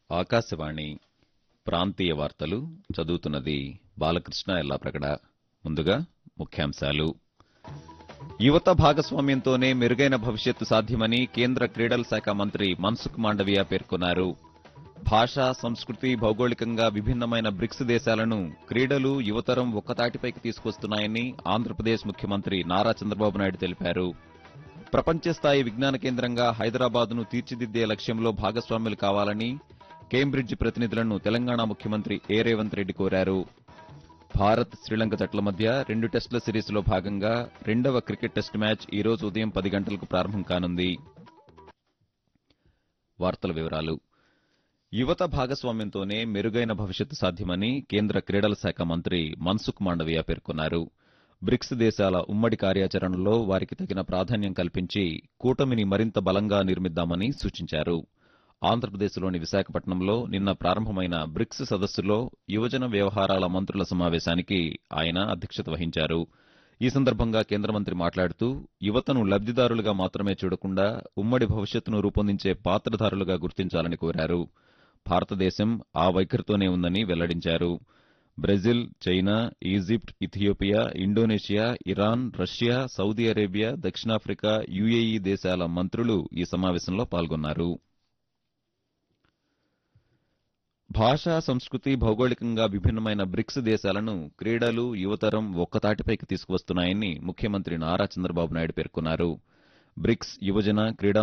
ఆకాశవాణి ప్రాంతీయ వార్తలు చదువుతున్నది బాలకృష్ణ ఎల్లాప్రగడ ముందుగా ముఖ్యాంశాలు యువత భాగస్వామ్యంతోనే మెరుగైన భవిష్యత్తు సాధ్యమని కేంద్ర క్రీడల శాఖ మంత్రి మన్సుఖ్ మాండవియా పేర్కొన్నారు భాష సంస్కృతి భౌగోళికంగా విభిన్నమైన బ్రిక్స్ దేశాలను క్రీడలు యువతరం ఒక్కతాటిపైకి తీసుకొస్తున్నాయని ఆంధ్రప్రదేశ్ ముఖ్యమంత్రి నారా చంద్రబాబు నాయుడు తెలిపారు ప్రపంచ స్థాయి విజ్ఞాన కేంద్రంగా హైదరాబాద్ను తీర్చిదిద్దే లక్ష్యంలో భాగస్వాములు కావాలని కేంబ్రిడ్జ్ ప్రతినిధులను తెలంగాణ ముఖ్యమంత్రి ఏ రేవంత్ రెడ్డి కోరారు భారత్ శ్రీలంక జట్ల మధ్య రెండు టెస్టుల సిరీస్లో భాగంగా రెండవ క్రికెట్ టెస్ట్ మ్యాచ్ ఈ రోజు ఉదయం పది గంటలకు ప్రారంభం కానుంది వార్తల వివరాలు యువత భాగస్వామ్యంతోనే మెరుగైన భవిష్యత్తు సాధ్యమని కేంద్ర క్రీడల శాఖ మంత్రి మన్సుఖ్ మాండవియా పేర్కొన్నారు బ్రిక్స్ దేశాల ఉమ్మడి కార్యాచరణలో వారికి తగిన ప్రాధాన్యం కల్పించి కూటమిని మరింత బలంగా నిర్మిద్దామని సూచించారు ఆంధ్రప్రదేశ్లోని విశాఖపట్నంలో నిన్న ప్రారంభమైన బ్రిక్స్ సదస్సులో యువజన వ్యవహారాల మంత్రుల సమావేశానికి ఆయన అధ్యక్షత వహించారు ఈ సందర్భంగా కేంద్ర మంత్రి మాట్లాడుతూ యువతను లబ్దిదారులుగా మాత్రమే చూడకుండా ఉమ్మడి భవిష్యత్తును రూపొందించే పాత్రధారులుగా గుర్తించాలని కోరారు భారతదేశం ఆ వైఖరితోనే ఉందని వెల్లడించారు Brazil China Egypt Ethiopia Indonesia Iran Russia Saudi Arabia దక్షిణాఫ్రికా యుఏఈ దేశాల మంత్రులు ఈ సమావేశంలో పాల్గొన్నారు భాషా సంస్కృతి భౌగోళికంగా విభిన్నమైన బ్రిక్స్ దేశాలను క్రీడలు యువతరం ఒక్కతాటిపైకి తీసుకువస్తున్నాయని ముఖ్యమంత్రి నారా చంద్రబాబు నాయుడు పేర్కొన్నారు బ్రిక్స్ యువజన క్రీడా